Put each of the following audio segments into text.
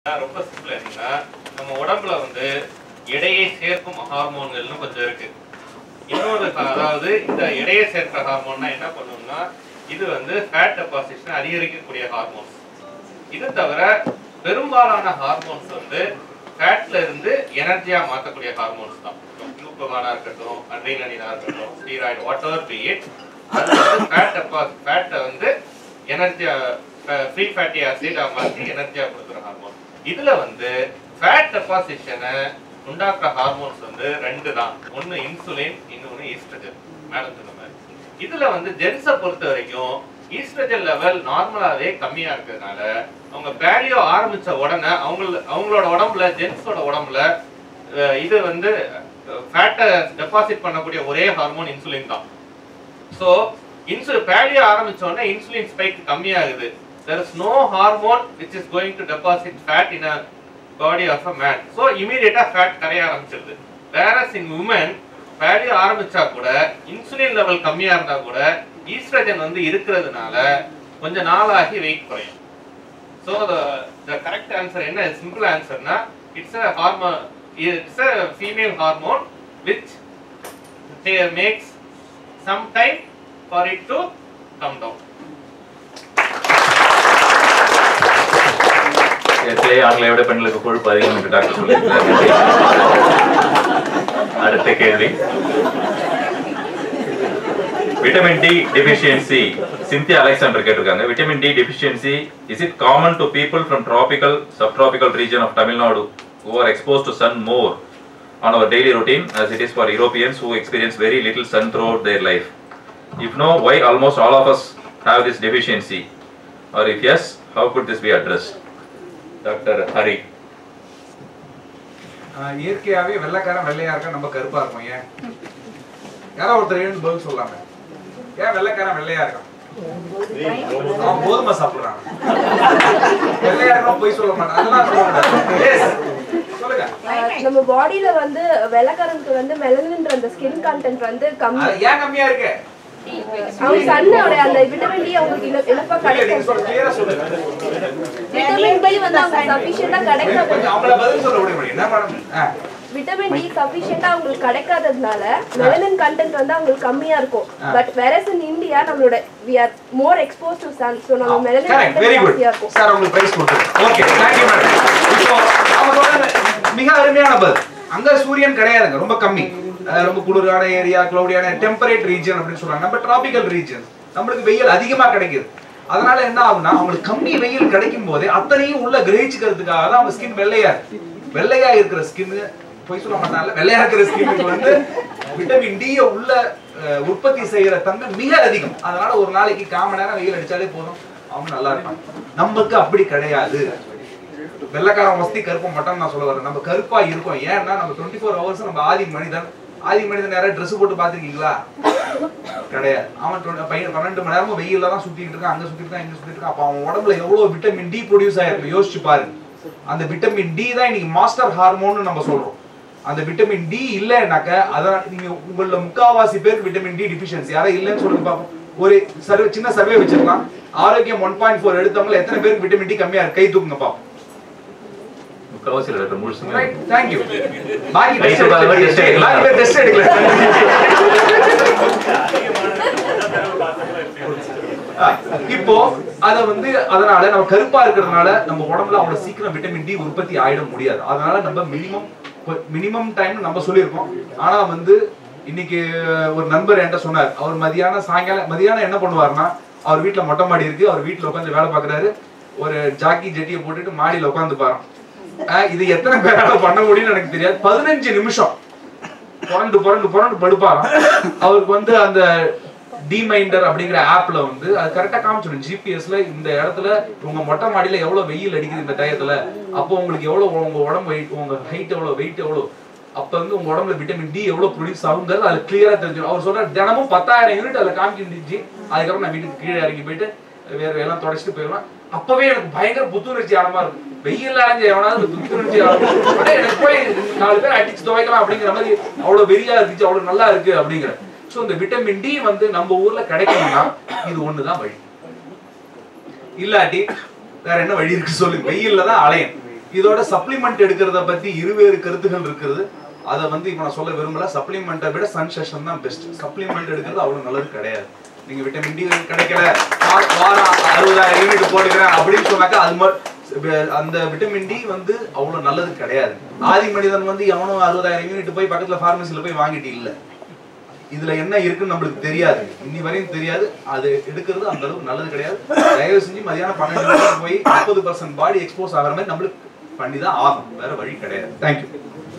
ரொம்ப சிம்பிள் என்னன்னா நம்ம உடம்புல வந்து எடையை சேர்க்கும் ஹார்மோன்கள்னு கொஞ்சம் இருக்கு இன்னொரு க- அதாவது இந்த எடையை சேர்க்கிற ஹார்மோன்னா என்ன பண்ணும்னா இது வந்து ஃபேட் டெபாசிஷன் அதிகரிக்கக்கூடிய ஹார்மோன்ஸ் இது தவிர பெரும்பாலான ஹார்மோன்ஸ் வந்து ஃபேட்ல இருந்து எனர்ஜியா மாற்றக்கூடிய ஹார்மோன்ஸ் தான் குளுக்கோகானா இருக்கட்டும் அட்ரினலினா இருக்கட்டும் steroid whatever be it அது வந்து ஃபேட் டெபாஸ் ஃபேட்டை வந்து எனர்ஜியா ஃப்ரீ ஃபேட்டி ஆசிட் மாற்றி எனர்ஜியா கொடுக்குற ஹார்மோன் இதுல வந்து ஃபேட் டெபாசிஷனை உண்டாக்குற ஹார்மோன்ஸ் வந்து ரெண்டு தான் ஒன்னு இன்சுலின் இன்னொன்னு ஈஸ்ட்ரஜன் மேடம் சொன்ன மாதிரி இதுல வந்து ஜென்ஸை பொறுத்த வரைக்கும் ஈஸ்ட்ரஜன் லெவல் நார்மலாவே கம்மியா இருக்கிறதுனால அவங்க பேலியோ ஆரம்பிச்ச உடனே அவங்க அவங்களோட உடம்புல ஜென்ஸோட உடம்புல அஹ், இது வந்து ஃபேட்டை டெபாசிட் பண்ணக்கூடிய ஒரே ஹார்மோன் இன்சுலின் தான் ஸோ இன்சுலின் பேலியோ ஆரம்பிச்ச உடனே இன்சுலின் ஸ்பைக் கம்மியாகுது there is no hormone which is going to deposit fat in a body of a man so immediate fat கரைய ஆரம்பிச்சிருது whereas in women பேலியோ ஆரம்பிச்சா கூட இன்சுலின் லெவல் கம்மியா இருந்தா கூட ஈஸ்ட்ரஜன் வந்து இருக்கிறதுனால கொஞ்ச நாளாகி வெயிட் குறையும் ஸோ த கரெக்ட் ஆன்சர் என்ன சிம்பிள் ஆன்சர்னா it's a hormone it's a female hormone which makes some time for it to come down ஏற்கனவே ஆண்களை விட பெண்களுக்கு கொழுப்பு அதிகம் என்று டாக்டர் சொல்லியிருக்கிறார் அடுத்த கேள்வி vitamin D deficiency Cynthia Alexander கேட்டிருக்காங்க vitamin D deficiency is it common to people from tropical subtropical region of Tamil Nadu who are exposed to sun more on our daily routine as it is for Europeans who experience very little sun throughout their life? If no, why almost all of us have this deficiency? Or if yes, how could this be addressed? Doctor Hari ஆஹ் இயற்கையாவே வெள்ளைக்காரன் வெள்ளையா இருக்க நம்ம கருப்பா இருக்கோம் ஏன் யாரோ ஒருத்தர் எழுந்து பதில் சொல்லாம ஏன் வெள்ளைக்காரன் வெள்ளையா இருக்கான் அவன் கோதுமை சாப்பிடுறான் வெள்ளையா இருக்கான் போய் சொல்ல மாட்டான் அதெல்லாம் சொல்லக்கூடாது Yes. சொல்லுங்க ஆஹ் நம்ம பாடியில வந்து வெள்ளக்காரனுக்கு வந்து மெலனின்ற அந்த ஸ்கின் கண்டென்ட் வந்து கம்மி அது ஏன் கம்மியா இருக்கு அவங்க சன்னோட அந்த விட்டமின் டி அவங்களுக்கு இழ- இழப்பா புரியல, நீங்க கிடைக்கும் சொல்ல clear ஆ சொல்லுங்க விட்டமின் டி வந்து அவங்க சஃபிஷியண்டா கிடைக்காது கொஞ்சம் அவங்கள பதில் சொல்ல விட முடியும் என்ன மேடம் விட்டமின் டி சஃபிஷியண்டா அவங்களுக்கு கிடைக்காததுனால மெலனின் கண்டென்ட் வந்து அவங்களுக்கு கம்மியா இருக்கும் பட் வேறஸ் இன் இந்தியா நம்மளோட we are more expose to sun so நம்ம melanin correct very content good ஜாஸ்தியா இருக்கும் சார் உங்களுக்கு பிரைஸ் கொடுத்துருங்க ஓகே தேங்க்யூ மேடம் இப்போ அவங்க சொன்னது மிக அருமையான பதில் அங்க சூரியன் கிடையாதுங்க ரொம்ப கம்மி அஹ் ரொம்ப குளிரான ஏரியா கிளவுடியான டெம்பரேட் ரீஜன் அப்படின்னு சொல்றாங்க நம்ம டிராபிக்கல் ரீஜன் நம்மளுக்கு வெயில் அதிகமா கிடைக்குது அதனால என்ன ஆகும்னா அவங்களுக்கு கம்மி வெயில் கிடைக்கும் போதே அத்தனையும் உள்ள கிரகிச்சுக்கிறதுக்காக தான் அவங்க ஸ்கின் வெள்ளையா இருக்கு வெள்ளையா இருக்கிற ஸ்கின் பொய் சொல்ல மாட்டாங்கல்ல வெள்ளையா இருக்கிற ஸ்கின்னுக்கு வந்து விட்டமின் டி உள்ள அஹ், உற்பத்தி செய்யற தன்மை மிக அதிகம் அதனால ஒரு நாளைக்கு காம நேரம் வெயில் அடிச்சாலே போதும் அவங்க நல்லா இருப்பாங்க நமக்கு அப்படி கிடையாது வெள்ளைக்காரன் வசதி கருப்ப மாட்டோம் நான் சொல்ல வரேன் நம்ம கருப்பா இருக்கோம் ஏன்னா நம்ம டுவெண்ட்டி ஃபோர் ஹவர்ஸ் நம்ம ஆதி மனிதன் ஆதி மனிதன் யாராவது ட்ரெஸ் போட்டு பாத்துருக்கீங்களா கிடையாது அவன் twen- பையன் பன்னெண்டு மணி நேரமும் வெயில்ல தான் சுத்திட்டு இருக்கான் அங்க சுத்திட்டு இருக்கான் இங்க சுத்திட்டு இருக்கான் அப்ப அவன் உடம்புல எவ்வளவு விட்டமின் டி ப்ரொடியூஸ் ஆயிருக்கு யோசிச்சு பாரு அந்த விட்டமின் டி தான் இன்னைக்கு மாஸ்டர் ஹார்மோன் நம்ம சொல்றோம் அந்த விட்டமின் டி இல்லைன்னாக்க அதான் நீங்க உங்கள முக்காவாசி பேருக்கு விட்டமின் டி டிஃபிஷியன்சி யாரும் இல்லைன்னு சொல்லுங்க பாப்போம் ஒரு சர்வே சின்ன சர்வே வச்சிருக்கலாம் ஆரோக்கியம் ஒன் பாயிண்ட் ஃபோர் எடுத்தவங்க எத்தனை பேருக்கு விட்டமின் டி கம்மியா இருக்கு கை தூக்குங்க பாப்போம் முக்கால்வாசி டாக்டர் முழுசுமே ரைட் தேங்க் யூ பாக்கி கை டெஸ்ட் தூக்காத மாதிரி test எடுக்கலாம். பாக்கி பேர் டெஸ்ட் எடுக்கல ஆ, இப்போ அத வந்து அதனால நம்ம கருப்பா இருக்கிறதுனால நம்ம உடம்புல அவ்வளவு சீக்கிரம் விட்டமின் டி உற்பத்தி ஆயிட முடியாது அதனால நம்ம மினிமம் மினிமம் டைம் நம்ம சொல்லியிருக்கோம் ஆனா வந்து இன்னைக்கு ஒரு நண்பர் என்கிட்ட சொன்னார் அவர் மதியானம் சாயங்காலம் மதியானம் என்ன பண்ணுவாருன்னா அவர் வீட்ல மொட்டை மாடி இருக்கு அவர் வீட்ல உட்காந்து வேலை பார்க்கறாரு ஒரு ஜாக்கி ஜெட்டியை போட்டுட்டு மாடியில உட்காந்து பாரு இது எத்தனை பேரால பண்ண முடியும்னு எனக்கு தெரியாது பதினஞ்சு நிமிஷம் புரண்டு புரண்டு புரண்டு படுப்பாராம் அவருக்கு வந்து அந்த டிமைண்டர் அப்படிங்கிற ஆப்ல வந்து அது கரெக்டா காமிச்சிடும் ஜிபிஎஸ்ல இந்த இடத்துல உங்க மொட்டை மாடியில எவ்வளவு வெயில் அடிக்குது இந்த டயத்துல அப்போ உங்களுக்கு எவ்வளவு உங்க உடம்பு weight, உங்க ஹைட் எவ்வளவு வெயிட் எவ்வளவு அப்ப வந்து உங்க உடம்புல விட்டமின் டி எவ்வளவு ப்ரொடியூஸ் ஆகுங்கிறது அது கிளியரா தெரிஞ்சிடும் அவர் சொல்ற தினமும் பத்தாயிரம் யூனிட் அதுல காமிக்கிட்டு அதுக்கப்புறம் நான் வீட்டுக்கு கீழே இறங்கி போயிட்டு வேற எல்லாம் தொடச்சிட்டு போயிடுவேன் அப்பவே எனக்கு பயங்கர புத்துணர்ச்சி ஆனமா இருக்கும் வெயில் அடைஞ்ச எவனாவது புத்துணர்ச்சி ஆகும் உடனே எனக்கு போய் நாலு பேர் அடிச்சு துவைக்கலாம் அப்படிங்கிற மாதிரி அவ்வளவு வெறியா இருந்துச்சு அவ்வளவு நல்லா இருக்கு அப்படிங்கிற சோ இந்த விட்டமின் டி வந்து நம்ம ஊர்ல கிடைக்கணும்னா இது ஒண்ணுதான் வழி இல்லாட்டி வேற என்ன வழி இருக்கு சொல்லு வெயில்ல தான் அலையன் இதோட சப்ளிமெண்ட் எடுக்கிறத பத்தி இருவேறு கருத்துகள் இருக்குது அதை வந்து இப்போ நான் சொல்ல விரும்பல சப்ளிமெண்ட்டை விட சன் செஷன் தான் பெஸ்ட் சப்ளிமெண்ட் எடுக்கிறது அவ்வளவு நல்லது கிடையாது நீங்க விட்டமின் டி கிடைக்கல வா- வாரம் அறுபதாயிரம் யூனிட் போட்டுக்கிறேன் அப்படின்னு சொன்னாக்கா அது மட்டும் அந்த விட்டமின் டி வந்து அவ்வளவு நல்லது கிடையாது ஆதி மனிதன் வந்து எவனும் அறுபதாயிரம் யூனிட் போய் பக்கத்துல ஃபார்மசில போய் வாங்கிட்டு இல்ல இதுல என்ன இருக்குன்னு நம்மளுக்கு தெரியாது இன்னி வரையும் தெரியாது அது எடுக்கிறது அந்த அளவுக்கு நல்லது கிடையாது தயவு செஞ்சு மதியானம் பன்னெண்டு மணிக்கு போய் முப்பது பர்சன்ட் பாடி எக்ஸ்போஸ் ஆகிற மாதிரி நம்மளுக்கு பண்ணி தான் ஆகும் வேற வழி கிடையாது தேங்க்யூ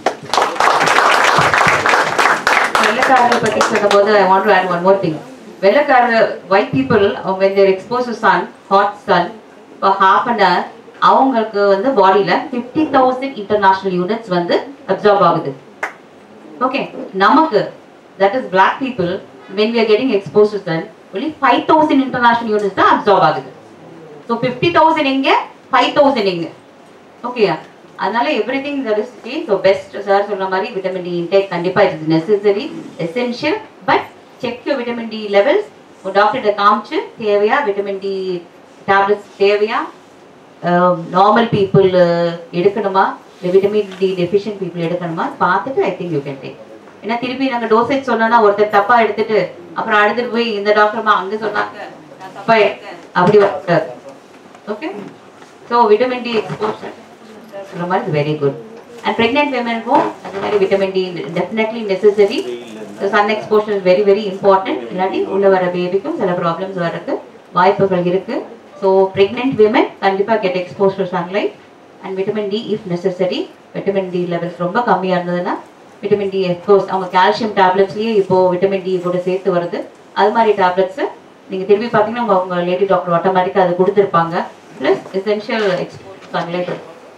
வெள்ளக்காரரை பத்தி சொல்லும்போது I want to add one more thing வெள்ளக்காரர் ஒயிட் பீப்புள் அவங்க when they're exposed to sun hot sun for half an hour அவங்களுக்கு வந்து பாடியில ஃபிஃப்டி தௌசண்ட் இன்டர்நேஷனல் யூனிட்ஸ் வந்து அப்சார்ப் ஆகுது ஓகே நமக்கு that is black people when we are getting exposed to sun only five thousand international units தான் absorb ஆகுது so fifty thousand எங்க five thousand எங்க ஓகேயா அதனால everything that is so best sir சொன்ன மாதிரி விட்டமின் டி இன்டேக் கண்டிப்பா it's necessary essential but check you vitamin D levels டாக்டர்கிட்ட காமிச்சு தேவையா விட்டமின் டி டேப்லெட்ஸ் தேவையா நார்மல் பீப்புள் எடுக்கணுமா இல்லை விட்டமின் டி டெஃபிஷியன்ட் பீப்புள் எடுக்கணுமா பார்த்துட்டு I think you can take ஏன்னா திருப்பி நாங்கள் டோசேஜ் சொன்னோம்னா ஒருத்தர் தப்பா எடுத்துட்டு அப்புறம் அடுத்துட்டு போய் இந்த டாக்டர்மா அங்க சொன்னாங்க நான் தப்பா எடுத்தேன் அப்படி வரக்கூடாது okay so vitamin D exposure சொல்ற மாதிரி வெரி குட் அண்ட் ப்ரெக்னென்ட் விமனுக்கும் அது மாதிரி vitamin D definitely necessary sun exposure is very very important இல்லாட்டி உள்ள வர பேபிக்கும் சில ப்ராப்ளம்ஸ் வர்றதுக்கு வாய்ப்புகள் இருக்கு ஸோ ப்ரெக்னென்ட் விமன் கண்டிப்பாக get exposure sunlight and vitamin D if necessary vitamin D levels ரொம்ப கம்மியாக இருந்ததுன்னா விட்டமின் டி எஃப்கோர்ஸ் அவங்க கால்சியம் டேப்லெட்ஸ்லேயே இப்போ விட்டமின் டி கூட சேர்த்து வருது அது மாதிரி டேப்லெட்ஸ் நீங்கள் திரும்பி பார்த்தீங்கன்னா உங்க அவங்க லேடி டாக்டர் ஆட்டோமேட்டிக்காக அது கொடுத்துருப்பாங்க ப்ளஸ் எசென்ஷியல் எக்ஸ்போஸ் சன்லைட்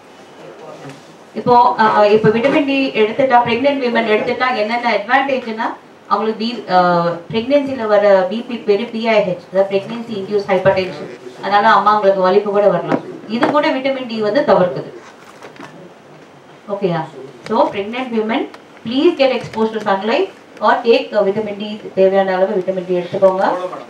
இப்போ அஹ், இப்போ விட்டமின் டி எடுத்துட்டா பிரெக்னென்ட் விமன் எடுத்துட்டா என்னென்ன அட்வான்டேஜ்னா அவங்களுக்கு பி பிரெக்னன்சில வர பிபி பெரு பிஐஹெச் அதாவது பிரெக்னன்சி இன்டியூஸ் ஹைப்பர் டென்ஷன் அதனால அம்மாங்களுக்கு வலிப்பு கூட வரலாம் இது கூட விட்டமின் டி வந்து தவிர்க்குது ஓகேயா so pregnant women please get expose to sunlight or take vitamin D தேவையான அளவு விட்டமின் டி எடுத்துக்கோங்க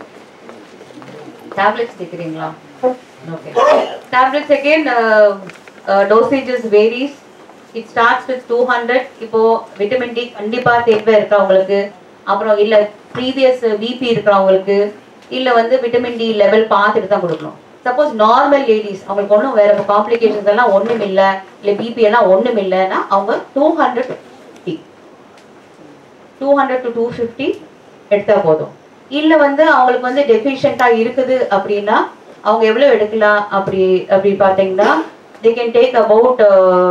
டேப்லெட்ஸ் கேட்குறீங்களா okay tablets again dosages varies it starts with two hundred இப்போ விட்டமின் டி கண்டிப்பா தேவை இருக்கிறவங்களுக்கு அப்புறம் இல்ல ப்ரீவியஸ் பிபி இருக்கிறவங்களுக்கு இல்ல வந்து விட்டமின் டி லெவல் பார்த்துட்டு தான் கொடுக்கணும் சப்போஸ் நார்மல் லேடிஸ் அவங்களுக்கு ஒன்றும் வேற காம்ப்ளிகேஷன்ஸ் எல்லாம் ஒண்ணும் இல்ல இல்ல பிபி எல்லாம் ஒண்ணும் இல்லைன்னா அவங்க two hundred fifty two hundred to two fifty எடுத்தா போதும் இல்ல வந்து அவங்களுக்கு வந்து டெஃபிஷியண்டா இருக்குது அப்படின்னா அவங்க எவ்வளவு எடுக்கலாம் அப்படி அப்படி பார்த்தீங்கன்னா they can take about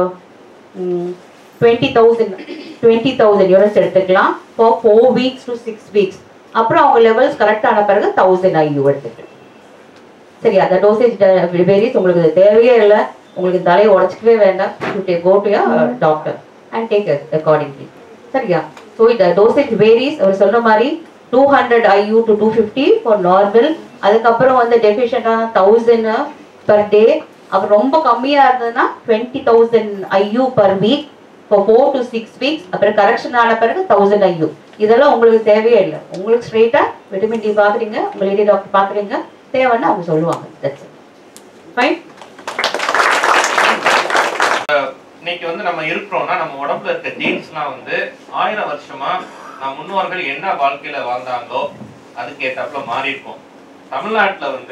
twenty thousand twenty thousand units எடுத்துக்கலாம் for four weeks to six weeks அப்புறம் அவங்க லெவல்ஸ் கரெக்டான பிறகு தௌசண்ட் ஐயூ எடுத்துட்டு சரி அந்த டோசேஜ் வேரிஸ் உங்களுக்கு இது தேவையே இல்லை உங்களுக்கு தலையை உடச்சிக்கவே வேண்டாம் you take go to doctor and take accordingly சரியா ஸோ இந்த டோசேஜ் வேரிஸ் அவர் சொல்ற மாதிரி two hundred IU to two fifty for normal அதுக்கப்புறம் வந்து டெஃபிஷியண்டான தௌசண்ட் பர் டே அப்புறம் ரொம்ப கம்மியா இருந்ததுன்னா twenty thousand IU per week for four to six weeks அப்புறம் கரெக்ஷன் ஆன பிறகு தௌசண்ட் ஐயூ இதெல்லாம் உங்களுக்கு தேவையே இல்லை உங்களுக்கு ஸ்ட்ரெயிட்டா விட்டமின் டி பாக்குறீங்க உங்க லேடி டாக்டர் பாக்குறீங்க தேவைன்னா அவங்க சொல்லுவாங்க தட்ஸ் ஃபைன் இன்னைக்கு வந்து நம்ம இருக்கிறோம்னா நம்ம உடம்புல இருக்க ஜீன்ஸ்லாம் வந்து ஆயிரம் வருஷமா நம்ம முன்னோர்கள் என்ன வாழ்க்கையில வாழ்ந்தாங்களோ அதுக்கு ஏத்தாப்புல மாறி இருக்கும் தமிழ்நாட்டுல வந்து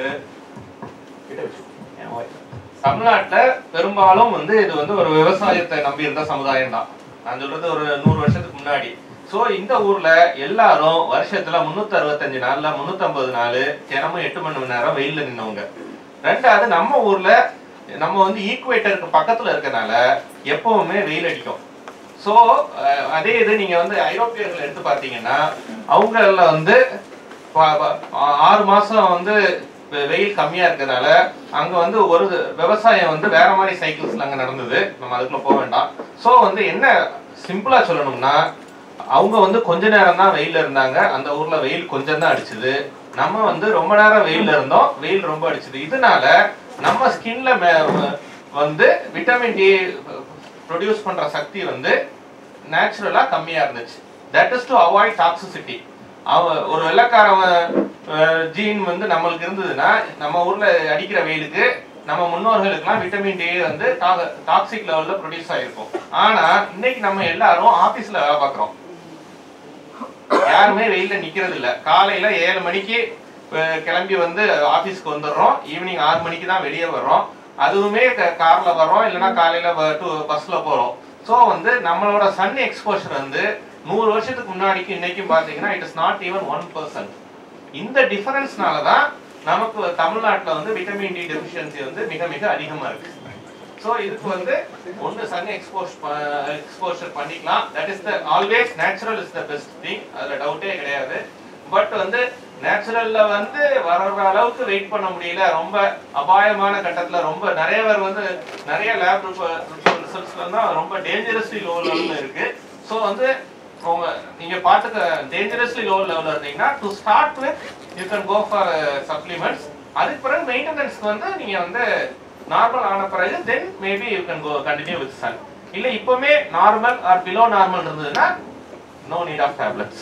தமிழ்நாட்டுல பெரும்பாலும் வந்து இது வந்து ஒரு விவசாயத்தை நம்பி இருந்த சமுதாயம் தான் நான் சொல்றது ஒரு நூறு வருஷத்துக்கு முன்னாடி சோ இந்த ஊர்ல எல்லாரும் வருஷத்துல முன்னூத்தி அறுபத்தஞ்சு நாள்ல முன்னூத்தி ஐம்பது நாள் தினமும் எட்டு மணி நேரம் வெயில்ல நின்னவங்க ரெண்டாவது நம்ம ஊர்ல நம்ம வந்து ஈக்குவேட்டருக்கு பக்கத்துல இருக்கனால எப்பவுமே வெயில் அடிக்கும் ஸோ அதே இது நீங்க வந்து ஐரோப்பியர்கள் எடுத்து பார்த்தீங்கன்னா அவங்கள வந்து ப- ப- ஆ- ஆறு மாசம் வந்து வெ- வெயில் கம்மியா இருக்கறனால அங்க வந்து ஒரு விவசாயம் வந்து வேற மாதிரி சைக்கிள்ஸ்ல அங்க நடந்தது நம்ம அதுக்குள்ள போக வேண்டாம் ஸோ வந்து என்ன சிம்பிளா சொல்லணும்னா அவங்க வந்து கொஞ்ச நேரம் தான் வெயில்ல இருந்தாங்க அந்த ஊர்ல வெயில் கொஞ்சம் தான் அடிச்சுது நம்ம வந்து ரொம்ப நேரம் வெயில்ல இருந்தோம் வெயில் ரொம்ப அடிச்சுது இதனால நம்ம ஸ்கின்ல வந்து விட்டமின் டி ப்ரொடியூஸ் பண்ற சக்தி வந்து நேச்சுரலா கம்மியா இருந்துச்சு that is to avoid toxicity அவன் ஒரு வெள்ளக்காரவன் ஜீன் வந்து நம்மளுக்கு இருந்ததுன்னா நம்ம ஊர்ல அடிக்கிற வெயிலுக்கு நம்ம முன்னோர்களுக்கெல்லாம் விட்டமின் டி வந்து டாக்ஸிக் லெவல்ல ப்ரொடியூஸ் ஆயிருக்கும் ஆனா இன்னைக்கு நம்ம எல்லாரும் ஆபீஸ்ல வேலை பார்க்குறோம் யாருமே வெயில்ல நிக்கிறது இல்ல காலையில ஏழு மணிக்கு அஹ், கிளம்பி வந்து ஆபீஸ்க்கு வந்துடுறோம் ஈவினிங் ஆறு மணிக்கு தான் வெளியே வர்றோம் அதுவுமே க- கார்ல வர்றோம் இல்லைன்னா காலையில பஸ்ல போறோம் ஸோ வந்து நம்மளோட சன் எக்ஸ்போஷர் வந்து நூறு வருஷத்துக்கு முன்னாடிக்கு இன்னைக்கும் பாத்தீங்கன்னா it is not even one percent இந்த டிஃபரன்ஸ்னால தான் நமக்கு தமிழ்நாட்டுல வந்து விட்டமின் டி டெஃபிஷியன்சி வந்து மிக மிக அதிகமா இருக்கு ஸோ இதுக்கு வந்து ஒன்று சன் எக்ஸ்போஸ் எக்ஸ்போஷர் பண்ணிக்கலாம் that is the always natural is the best thing அதில் டவுட்டே கிடையாது பட் வந்து நேச்சுரல்ல வந்து வர்ற அளவுக்கு வெயிட் பண்ண முடியல ரொம்ப அபாயமான கட்டத்துல ரொம்ப நிறைய பேர் வந்து நிறைய லேப் ரிசல்ட்ஸ்ல தான் ரொம்ப டேஞ்சரஸ்லி லோ லெவல்ல இருக்கு ஸோ வந்து உங்க நீங்க பாத்துக்க டேஞ்சரஸ்லி லோ லெவல்ல இருந்தீங்கன்னா to start with you can go for supplements அதுக்கு பிறகு மெயின்டெனன்ஸ்க்கு வந்து நீங்க வந்து நார்மல் ஆன பிறகு then maybe you can go continue with sun இல்ல இப்பவுமே நார்மல் ஆர் பிலோ நார்மல் இருந்ததுன்னா நோ நீட் ஆஃப் டேப்லெட்ஸ்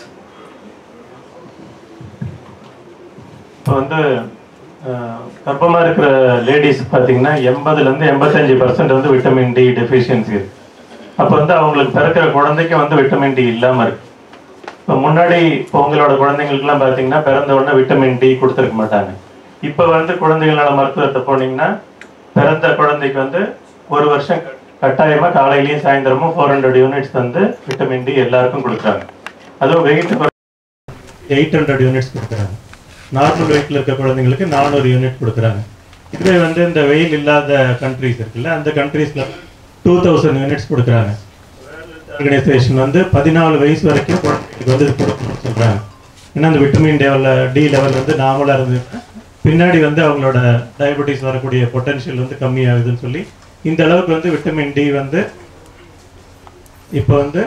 இப்போ வந்து அஹ், கர்ப்பமா இருக்கிற லேடிஸ் பார்த்தீங்கன்னா எண்பதுலேருந்து எண்பத்தஞ்சு பர்சன்ட் வந்து விட்டமின் டி டெஃபிஷியன்சி இருக்கு அப்போ வந்து அவங்களுக்கு பிறக்கிற குழந்தைக்கு வந்து விட்டமின் டி இல்லாமல் இருக்கு இப்போ முன்னாடி இப்போ உங்களோட குழந்தைங்களுக்குலாம் பார்த்தீங்கன்னா பிறந்த உடனே விட்டமின் டி கொடுத்துருக்க மாட்டாங்க இப்போ வந்து குழந்தைகள் நல மருத்துவத்தை போனீங்கன்னா பிறந்த குழந்தைக்கு வந்து ஒரு வருஷம் கட்டாயமாக காலையிலயும் சாயந்தரமும் ஃபோர் ஹண்ட்ரட் யூனிட்ஸ் வந்து விட்டமின் டி எல்லாருக்கும் கொடுக்குறாங்க அதுவும் வெயிட் எயிட் ஹண்ட்ரட் யூனிட்ஸ் கொடுக்குறாங்க நார்மல் வெயிட்ல இருக்க குழந்தைங்களுக்கு நானூறு யூனிட் கொடுக்குறாங்க இதுவே வந்து இந்த வெயில் இல்லாத கண்ட்ரிஸ் இருக்குல்ல அந்த கண்ட்ரீஸ்ல டூ தௌசண்ட் யூனிட்ஸ் கொடுக்குறாங்க ஆர்கனைசேஷன் வந்து பதினாலு வயசு வரைக்கும் குழந்தைங்களுக்கு வந்து இது கொடுக்கணும்னு சொல்றாங்க ஏன்னா அந்த விட்டமின் லெவல் டி லெவல் வந்து நார்மலாக இருந்ததுன்னா பின்னாடி வந்து அவங்களோட டயபெட்டிஸ் வரக்கூடிய பொட்டன்ஷியல் வந்து கம்மியாகுதுன்னு சொல்லி இந்த அளவுக்கு வந்து விட்டமின் டி வந்து இப்போ வந்து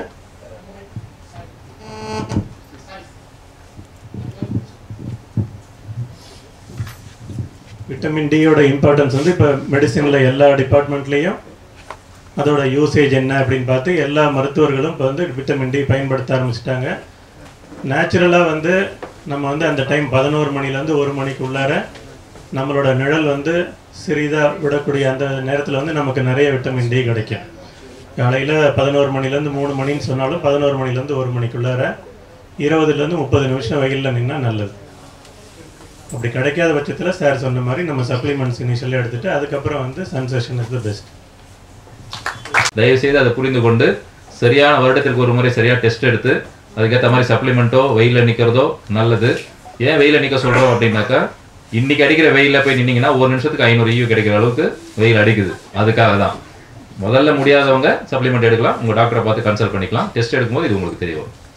விட்டமின் டியோட இம்பார்ட்டன்ஸ் வந்து இப்போ மெடிசினில் எல்லா டிபார்ட்மெண்ட்லேயும் அதோட யூசேஜ் என்ன அப்படின்னு பார்த்து எல்லா மருத்துவர்களும் இப்போ வந்து விட்டமின் டி பயன்படுத்த ஆரம்பிச்சிட்டாங்க நேச்சுரலாக வந்து நம்ம வந்து அந்த டைம் பதினோரு மணிலேருந்து ஒரு மணிக்கு உள்ளார நம்மளோட நிழல் வந்து சிறிதாக விடக்கூடிய அந்த நேரத்தில் வந்து நமக்கு நிறைய விட்டமின் டி கிடைக்கும் காலையில் பதினோரு மணிலேருந்து மூணு மணின்னு சொன்னாலும் பதினோரு மணிலேருந்து ஒரு மணிக்குள்ளார இருபதுலேருந்து முப்பது நிமிஷம் வெயிலில் நின்னா நல்லது அப்படி கிடைக்காத பட்சத்தில் சார் சொன்ன மாதிரி நம்ம சப்ளிமெண்ட்ஸ் இனிஷியலாக எடுத்துட்டு அதுக்கப்புறம் வந்து சன்செஷன் இஸ் த பெஸ்ட் தயவு செய்து அதை புரிந்து கொண்டு சரியான வருடத்திற்கு ஒரு முறை சரியா டெஸ்ட் எடுத்து அதுக்கேற்ற மாதிரி சப்ளிமெண்ட்டோ வெயில நிக்கிறதோ நல்லது ஏன் வெயில நிக்க சொல்றோம் அப்படின்னாக்கா இன்னைக்கு அடிக்கிற வெயில்ல போய் நின்னீங்கன்னா ஒரு நிமிஷத்துக்கு ஐநூறு ஈவு கிடைக்கிற அளவுக்கு வெயில் அடிக்குது அதுக்காக தான் முதல்ல முடியாதவங்க சப்ளிமெண்ட் எடுக்கலாம் உங்க டாக்டரை பார்த்து கன்சல்ட் பண்ணிக்கலாம் டெஸ்ட் எடுக்கும்போது இது உங்களுக்கு தெரிய வரும்